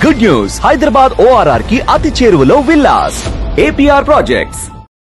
Good news Hyderabad ORR కి అతి చేరువలో విల్లాస్ ఏపీఆర్ ప్రాజెక్ట్స్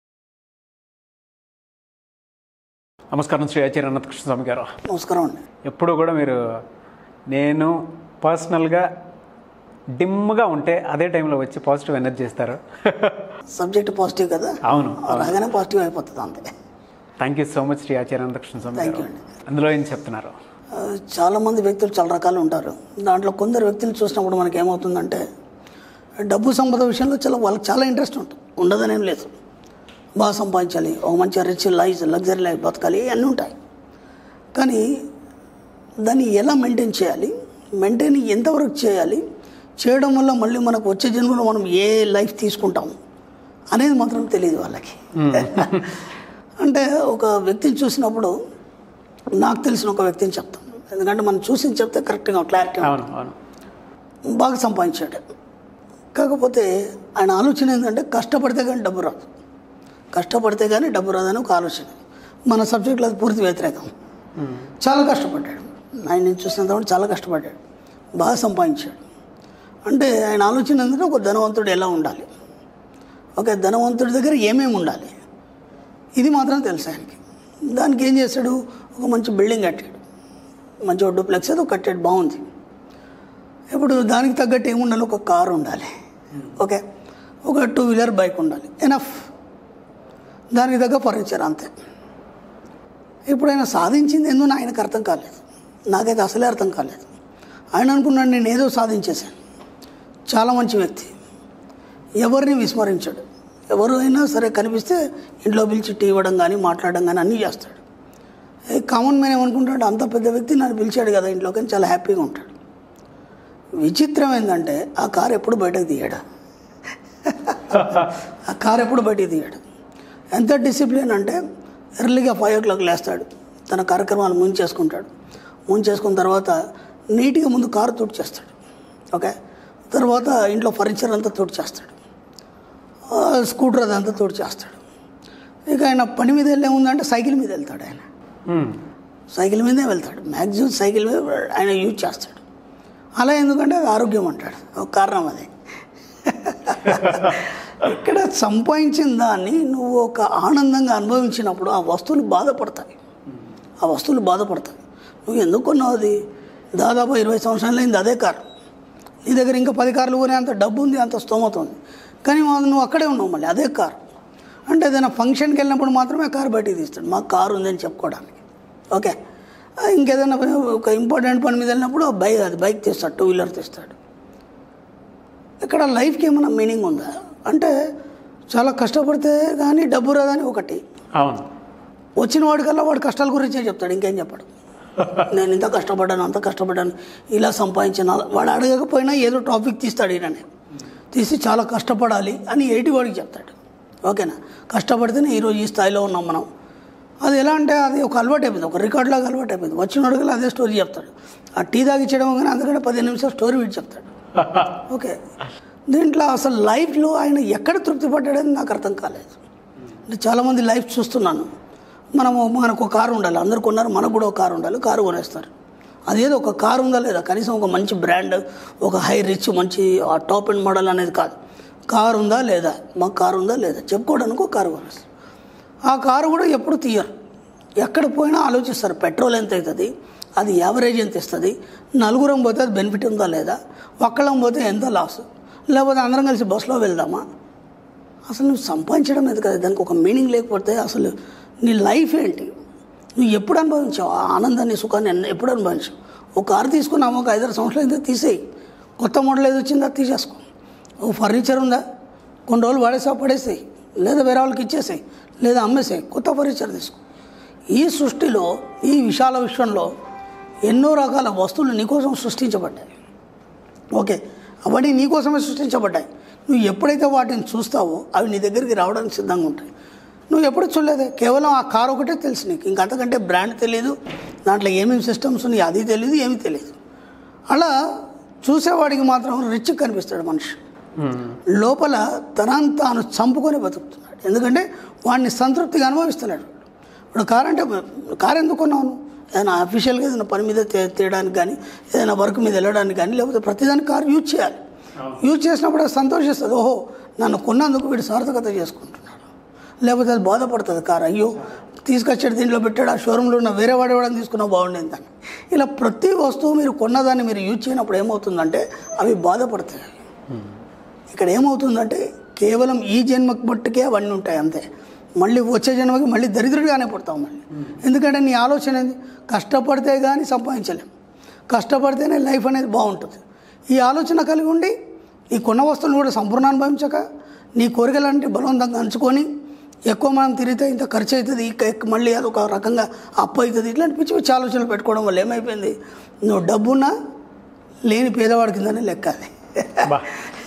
నమస్కారం శ్రీ ఆచార్య అనంతకృష్ణ స్వామి గారు నమస్కారం అండి ఎప్పుడు కూడా మీరు నేను పర్సనల్గా డిమ్గా ఉంటే అదే టైంలో వచ్చి పాజిటివ్ ఎనర్జీ ఇస్తారు సబ్జెక్ట్ పాజిటివ్ కదా అవును రాగానే పాజిటివ్ అయిపోతుంది అంతే thank you so much Shri Acharya Anantakrishna Swami Thank గారు you అండి. అందులో ఏం చెప్తున్నారు ఆ, చాలా మంది వ్యక్తులు చాలా రకాలు ఉంటారు దాంట్లో కొందరు వ్యక్తులు చూసినప్పుడు మనకి ఏమవుతుందంటే డబ్బు సంపద విషయంలో చాలా వాళ్ళకి చాలా ఇంట్రెస్ట్ ఉంటుంది ఉండదనేం లేదు బాగా సంపాదించాలి ఒక మంచి రిచ్ లైఫ్ లగ్జరీ లైఫ్ బతకాలి అన్నీ ఉంటాయి కానీ దాన్ని ఎలా మెయింటైన్ చేయాలి మెయింటైన్ ఎంతవరకు చేయాలి చేయడం వల్ల మళ్ళీ మనకు వచ్చే జన్మలో మనం ఏ లైఫ్ తీసుకుంటాం అనేది మాత్రం తెలియదు వాళ్ళకి అంటే ఒక వ్యక్తిని చూసినప్పుడు నాకు తెలిసిన ఒక వ్యక్తిని చెప్తాను ఎందుకంటే మనం చూసి చెప్తే కరెక్ట్గా క్లారిటీ అవును అవును బాగా సంపాదించాడు కాకపోతే ఆయన ఆలోచన ఏంటంటే కష్టపడితే కానీ డబ్బు రాదు కష్టపడితే కానీ డబ్బు రాదని ఒక ఆలోచన మన సబ్జెక్ట్లో అది పూర్తి వ్యతిరేకం చాలా కష్టపడ్డాడు ఆయన నేను చూసినంత చాలా కష్టపడ్డాడు బాగా సంపాదించాడు అంటే ఆయన ఆలోచన ఏంటంటే ఒక ధనవంతుడు ఎలా ఉండాలి ఒక ధనవంతుడి దగ్గర ఏమేమి ఉండాలి ఇది మాత్రం తెలుసు ఆయనకి దానికి ఏం చేశాడు ఒక మంచి బిల్డింగ్ కట్టాడు మంచి ఒక డూప్లెక్స్ ఏదో కట్టాడు బాగుంది ఇప్పుడు దానికి తగ్గట్టు ఏముండాలి ఒక కారు ఉండాలి ఓకే ఒక టూ వీలర్ బైక్ ఉండాలి ఎనఫ్ దానికి తగ్గ ఫర్నిచర్ అంతే ఇప్పుడు ఆయన సాధించింది ఎందుకు ఆయనకు అర్థం కాలేదు నాకైతే అసలే అర్థం కాలేదు ఆయన అనుకున్నాడు నేను ఏదో సాధించేశాను చాలా మంచి వ్యక్తి ఎవరిని విస్మరించాడు ఎవరు అయినా సరే కనిపిస్తే ఇంట్లో పిలిచి టీ ఇవ్వడం కానీ మాట్లాడడం కానీ అన్నీ చేస్తాడు ఏ కామన్ మ్యాన్ ఏమనుకుంటాడు అంత పెద్ద వ్యక్తి నన్ను పిలిచాడు కదా ఇంట్లోకి అని చాలా హ్యాపీగా ఉంటాడు విచిత్రం ఏంటంటే ఆ కారు ఎప్పుడు బయటకు తీయడు ఆ కారు ఎప్పుడు బయటకు తీయడు ఎంత డిసిప్లిన్ అంటే ఎర్లీగా ఫైవ్ ఓ క్లాక్ లేస్తాడు తన కార్యక్రమాలు ముంచేసుకుంటాడు ముంచేసుకున్న తర్వాత నీట్గా ముందు కారు తుడిచేస్తాడు ఓకే తర్వాత ఇంట్లో ఫర్నిచర్ అంతా తుడిచేస్తాడు ఆ, స్కూటర్ అదంతా తుడిచేస్తాడు ఇక ఆయన పని మీద వెళ్ళే ఉందంటే సైకిల్ మీద వెళ్తాడు ఆయన మ్మ్. సైకిల్ మీదే వెళ్తాడు మ్యాక్సిమం సైకిల్ మీద ఆయన యూజ్ చేస్తాడు అలా ఎందుకంటే అది ఆరోగ్యం అంటాడు ఒక కారణం అది ఇక్కడ సంపాదించిన దాన్ని నువ్వు ఒక ఆనందంగా అనుభవించినప్పుడు ఆ వస్తువులు బాధపడతాయి ఆ వస్తువులు బాధపడతాయి నువ్వు ఎందుకు కొన్నావు అది దాదాపు ఇరవై సంవత్సరాలు అయింది అదే కారు నీ దగ్గర ఇంకా పది కార్లు కొనే అంత డబ్బు ఉంది అంత స్తోమత ఉంది కానీ మా- నువ్వు అక్కడే ఉన్నావు మళ్ళీ అదే కారు అంటే ఏదైనా ఫంక్షన్కి వెళ్ళినప్పుడు మాత్రమే కారు బయటికి తీస్తాడు మాకు కారు ఉందని చెప్పుకోవడానికి ఓకే ఆ, ఇంకేదైనా ఒక ఇంపార్టెంట్ పని మీద వెళ్ళినప్పుడు ఆ బైక్ అది బైక్ తీస్తాడు టూ వీలర్ తీస్తాడు ఇక్కడ లైఫ్కి ఏమైనా మీనింగ్ ఉందా అంటే చాలా కష్టపడితే కానీ డబ్బు రాదని ఒకటి అవును వచ్చిన వాడికల్లా వాడు కష్టాల గురించే చెప్తాడు ఇంకేం చెప్పాడు నేను ఇంత కష్టపడ్డాను అంత కష్టపడ్డాను ఇలా సంపాదించాను అలా- వాడు అడగకపోయినా ఏదో టాపిక్ తీస్తాడు ఈయననే తీసి చాలా కష్టపడాలి అని ఏటి వాడికి చెప్తాడు ఓకేనా కష్టపడితేనే ఈరోజు ఈ స్థాయిలో ఉన్నాం మనం అది ఎలా అంటే అది ఒక అలవాటు అయిపోయింది ఒక రికార్డ్ లాగా అలవాటు అయిపోయింది వచ్చిన వాడికల్లా అదే స్టోరీ చెప్తాడు ఆ టీ తాగిచ్చడం కానీ అందుకంటే పదిహేను నిమిషాలు స్టోరీ వీడి చెప్తాడు ఓకే దీంట్లో అసలు లైఫ్లో ఆయన ఎక్కడ తృప్తి పడ్డాడని నాకు అర్థం కాలేదు అంటే చాలామంది లైఫ్ చూస్తున్నాను మనము మనకు ఒక కారు ఉండాలి అందరు కొన్నారు మనకు కూడా ఒక కారు ఉండాలి కారు కొనేస్తారు అదేదో ఒక కారు ఉందా లేదా కనీసం ఒక మంచి బ్రాండ్ ఒక హై రిచ్ మంచి ఆ టాప్ అండ్ మోడల్ అనేది కాదు కారు ఉందా లేదా మాకు కారు ఉందా లేదా చెప్పుకోవడానికి ఒక కారు కొనేస్తారు ఆ కారు కూడా ఎప్పుడు తీయరు ఎక్కడ పోయినా ఆలోచిస్తారు పెట్రోల్ ఎంత అవుతుంది అది యావరేజ్ ఎంత ఇస్తుంది నలుగురం పోతే అది బెనిఫిట్ ఉందా లేదా ఒక్కళ్ళం పోతే ఎంత లాస్ లేకపోతే అందరం కలిసి బస్సులో వెళ్దామా అసలు నువ్వు సంపాదించడం లేదు కదా దానికి ఒక మీనింగ్ లేకపోతే అసలు నీ లైఫ్ ఏంటి నువ్వు ఎప్పుడు అనుభవించావు ఆ ఆనందాన్ని సుఖాన్ని ఎన్న- ఎప్పుడు అనుభవించావు ఒక కారు తీసుకున్నాము ఒక ఐదారు సంవత్సరాలు అయితే తీసేయి కొత్త మోడల్ ఏది వచ్చిందో అది తీసేసుకో ఓ ఫర్నిచర్ ఉందా కొన్ని రోజులు వాడేసా పడేసేయి లేదా వేరే వాళ్ళకి ఇచ్చేసేయి లేదా అమ్మేసేయి కొత్త ఫర్నిచర్ తీసుకో ఈ సృష్టిలో ఈ విశాల విశ్వంలో ఎన్నో రకాల వస్తువులు నీకోసం సృష్టించబడ్డాయి ఓకే అవన్నీ నీకోసమే సృష్టించబడ్డాయి నువ్వు ఎప్పుడైతే వాటిని చూస్తావో అవి నీ దగ్గరికి రావడానికి సిద్ధంగా ఉంటాయి నువ్వు ఎప్పుడు చూడలేదే కేవలం ఆ కార్ ఒకటే తెలుసు నీకు ఇంకంతకంటే బ్రాండ్ తెలియదు దాంట్లో ఏమేమి సిస్టమ్స్ ఉన్నాయి అది తెలియదు ఏమీ తెలియదు అలా చూసేవాడికి మాత్రం రిచ్ కనిపిస్తాడు మనిషి లోపల తనని తాను చంపుకొని బతుకుతున్నాడు ఎందుకంటే వాడిని సంతృప్తిగా అనుభవిస్తున్నాడు ఇప్పుడు కార్ అంటే కార్ ఎందుకు కొన్నావు నువ్వు? ఏదైనా అఫీషియల్గా ఏదైనా పని మీద తే- తీయడానికి కానీ ఏదైనా వర్క్ మీద వెళ్ళడానికి కానీ లేకపోతే ప్రతిదానికి కార్ యూజ్ చేయాలి యూజ్ చేసినప్పుడు అది సంతోషిస్తుంది ఓహో నన్ను కొన్నందుకు వీడు సార్థకత చేసుకుంటున్నాడు లేకపోతే అది బాధపడుతుంది కారు అయ్యో తీసుకొచ్చాడు దీంట్లో పెట్టాడు ఆ షోరూంలో ఉన్న వేరే వాడు ఎవడని తీసుకున్నా బాగుండేది దాన్ని ఇలా ప్రతి వస్తువు మీరు కొన్నదాన్ని మీరు యూజ్ చేయనప్పుడు ఏమవుతుందంటే అవి బాధపడతాయి ఇక్కడ ఏమవుతుందంటే కేవలం ఈ జన్మకు మట్టుకే అవన్నీ ఉంటాయి అంతే మళ్ళీ వచ్చే జన్మకి మళ్ళీ దరిద్రుడిగానే పుడతాం మళ్ళీ ఎందుకంటే నీ ఆలోచన ఏంది కష్టపడితే కానీ సంపాదించలేం కష్టపడితేనే లైఫ్ అనేది బాగుంటుంది ఈ ఆలోచన కలిగి ఉండి ఈ కొన్న వస్తువులను కూడా సంపూర్ణ అనుభవించక నీ కోరికలంటే బలవంతంగా అంచుకొని ఎక్కువ మనం తిరిగితే ఇంత ఖర్చు అవుతుంది ఇక ఎక్క- మళ్ళీ అది ఒక రకంగా అప్పు అవుతుంది ఇట్లాంటి పిచ్చి పిచ్చి ఆలోచనలు పెట్టుకోవడం వల్ల ఏమైపోయింది నువ్వు డబ్బున్నా లేని పేదవాడి కిందనే లెక్క అది బా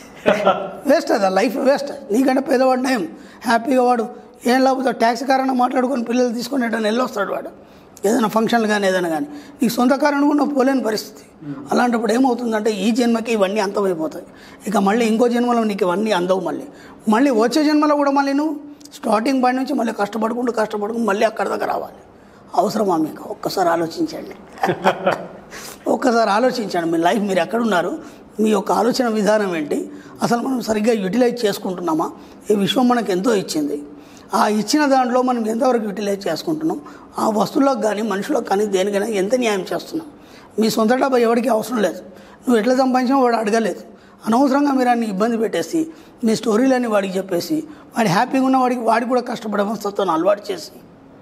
వేస్ట్ అది లైఫ్ వేస్ట్ నీకంటే పేదవాడు నయం హ్యాపీగా వాడు ఏం లేకపోతే ట్యాక్సీ కారణం మాట్లాడుకొని పిల్లలు తీసుకొని ఎటైనా వెళ్ళొస్తాడు వాడు ఏదైనా ఫంక్షన్లు కానీ ఏదైనా కానీ నీకు సొంత కారణం కూడా పోలేని పరిస్థితి అలాంటప్పుడు ఏమవుతుందంటే ఈ జన్మకి ఇవన్నీ అంతమైపోతాయి ఇక మళ్ళీ ఇంకో జన్మలో నీకు ఇవన్నీ అందవు మళ్ళీ మళ్ళీ వచ్చే జన్మలో కూడా మళ్ళీ నువ్వు స్టార్టింగ్ పాయింట్ నుంచి మళ్ళీ కష్టపడుకుంటూ కష్టపడుకుంటూ మళ్ళీ అక్కడ దాకా రావాలి అవసరమా మీకు ఒక్కసారి ఆలోచించండి ఒక్కసారి ఆలోచించండి మీ లైఫ్ మీరు ఎక్కడున్నారు మీ యొక్క ఆలోచన విధానం ఏంటి అసలు మనం సరిగ్గా యూటిలైజ్ చేసుకుంటున్నామా ఈ విశ్వం మనకు ఎంతో ఇచ్చింది ఆ ఇచ్చిన దాంట్లో మనం ఎంతవరకు యూటిలైజ్ చేసుకుంటున్నాం ఆ వస్తువులకు కానీ మనుషులకు కానీ దేనికైనా ఎంత న్యాయం చేస్తున్నాం మీ సొంత డబ్బా ఎవరికి అవసరం లేదు నువ్వు ఎట్లా సంపాదించినా వాడు అడగలేదు అనవసరంగా మీరు అన్ని ఇబ్బంది పెట్టేసి మీ స్టోరీలన్నీ వాడికి చెప్పేసి వాడి హ్యాపీగా ఉన్న వాడికి వాడికి కూడా కష్టపడే వస్తువుతో అలవాటు చేసి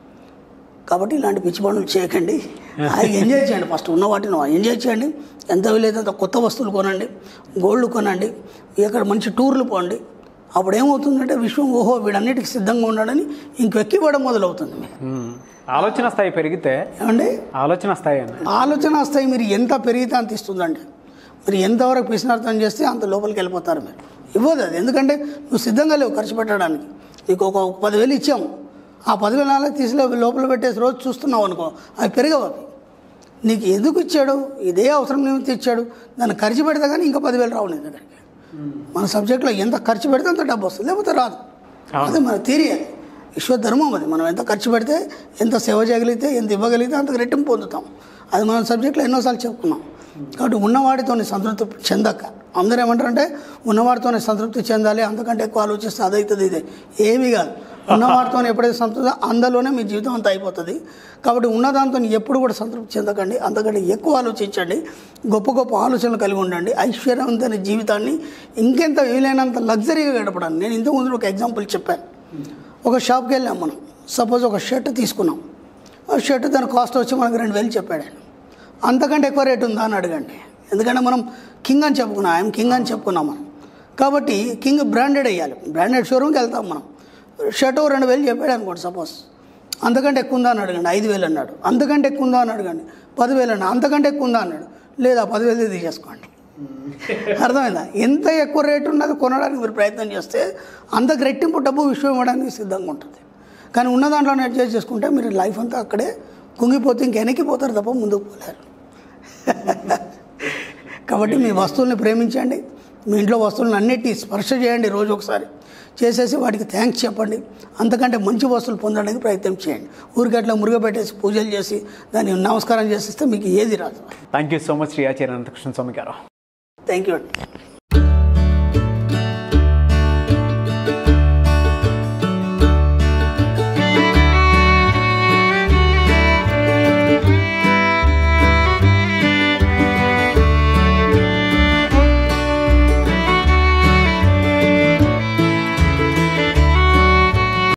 కాబట్టి ఇలాంటి పిచ్చి పనులు చేయకండి అది ఎంజాయ్ చేయండి ఫస్ట్ ఉన్న వాటిని ఎంజాయ్ చేయండి ఎంత వీలైతే అంత కొత్త వస్తువులు కొనండి గోల్డ్ కొనండి ఎక్కడ మంచి టూర్లు పోండి అప్పుడు ఏమవుతుందంటే విశ్వం ఓహో వీడన్నిటికి సిద్ధంగా ఉన్నాడని ఇంకెక్కివ్వడం మొదలవుతుంది మీకు మ్మ్. ఆలోచన స్థాయి పెరిగితే ఏమండి ఆలోచన స్థాయి అన్న ఆలోచన స్థాయి మీరు ఎంత పెరిగితే అంత ఇస్తుందండి మీరు ఎంతవరకు పిసినార్థం చేస్తే అంత లోపలికి వెళ్ళిపోతారు మీరు ఇవ్వదు అది ఎందుకంటే నువ్వు సిద్ధంగా లేవు ఖర్చు పెట్టడానికి నీకు ఒక ఒక పదివేలు ఇచ్చాము ఆ పదివేలు నాలుగు తీసి లో- లోపల పెట్టేసి రోజు చూస్తున్నావు అనుకో అవి పెరగవు అవి నీకు ఎందుకు ఇచ్చాడు ఇదే అవసరం నిమిత్తం ఇచ్చాడు దాన్ని ఖర్చు పెడితే కానీ ఇంకా పదివేలు రావు నీ దగ్గరికి మన సబ్జెక్ట్లో ఎంత ఖర్చు పెడితే అంత డబ్బు వస్తుంది లేకపోతే రాదు అదే మన థియరీ అది విశ్వధర్మం అది మనం ఎంత ఖర్చు పెడితే ఎంత సేవ చేయగలిగితే ఎంత ఇవ్వగలిగితే అంత రెట్టింపు పొందుతాం అది మన సబ్జెక్ట్లో ఎన్నోసార్లు చెప్పుకున్నాం కాబట్టి ఉన్నవాడితోనే సంతృప్తి చెందక అందరూ ఏమంటారంటే ఉన్నవాడితోనే సంతృప్తి చెందాలి అంతకంటే ఎక్కువ ఆలోచిస్తే అదవుతుంది ఇదే ఏమీ కాదు ఉన్నవాడితో ఎప్పుడైతే సంతృప్తి అందులోనే మీ జీవితం అంతా అయిపోతుంది కాబట్టి ఉన్నదాంతో ఎప్పుడు కూడా సంతృప్తి చెందకండి అంతకంటే ఎక్కువ ఆలోచించండి గొప్ప గొప్ప ఆలోచనలు కలిగి ఉండండి ఐశ్వర్యవంతమైన జీవితాన్ని ఇంకెంత వీలైనంత లగ్జరీగా గడపడానికి నేను ఇంతకుముందు ఒక ఎగ్జాంపుల్ చెప్పాను ఒక షాప్కి వెళ్ళాం మనం సపోజ్ ఒక షర్ట్ తీసుకున్నాం ఆ షర్ట్ దాని కాస్ట్ వచ్చి మనకు రెండు వేలు చెప్పాడు ఆయన అంతకంటే ఎక్కువ రేటు ఉందా అని అడగండి ఎందుకంటే మనం కింగ్ అని చెప్పుకున్నాం ఐఎమ్ కింగ్ అని చెప్పుకున్నాం మనం కాబట్టి కింగ్ బ్రాండెడ్ వేయాలి బ్రాండెడ్ షోరూమ్కి వెళ్తాం మనం షర్ట్ రెండు వేలు చెప్పాడు అనుకోండి సపోజ్ అంతకంటే ఎక్కువ ఉందా అని అడగండి ఐదు వేలు అన్నాడు అంతకంటే ఎక్కువ ఉందా అని అడగండి పదివేలు అన్నాడు అంతకంటే ఎక్కువ ఉందా అన్నాడు లేదా పదివేలు తీసేసుకోండి అర్థమైందా ఎంత ఎక్కువ రేటు ఉన్నది కొనడానికి మీరు ప్రయత్నం చేస్తే అంతకు రెట్టింపు డబ్బు విశ్వం ఇవ్వడానికి సిద్ధంగా ఉంటుంది కానీ ఉన్న దాంట్లోనే అడ్జస్ట్ చేసుకుంటే మీరు లైఫ్ అంతా అక్కడే కుంగిపోతే ఇంక వెనక్కిపోతారు తప్ప ముందుకు పోలేరు కాబట్టి మీ వస్తువుల్ని ప్రేమించండి మీ ఇంట్లో వస్తువులను అన్నిటి స్పర్శ చేయండి రోజు ఒకసారి చేసేసి వాటికి థ్యాంక్స్ చెప్పండి అంతకంటే మంచి వస్తువులు పొందడానికి ప్రయత్నం చేయండి ఊరికి అట్లా మురుగపెట్టేసి పూజలు చేసి దాన్ని నమస్కారం చేసిస్తే మీకు ఏది రాదు thank you so much Shri Acharya Anantakrishna Swami గారు థ్యాంక్ యూ అండి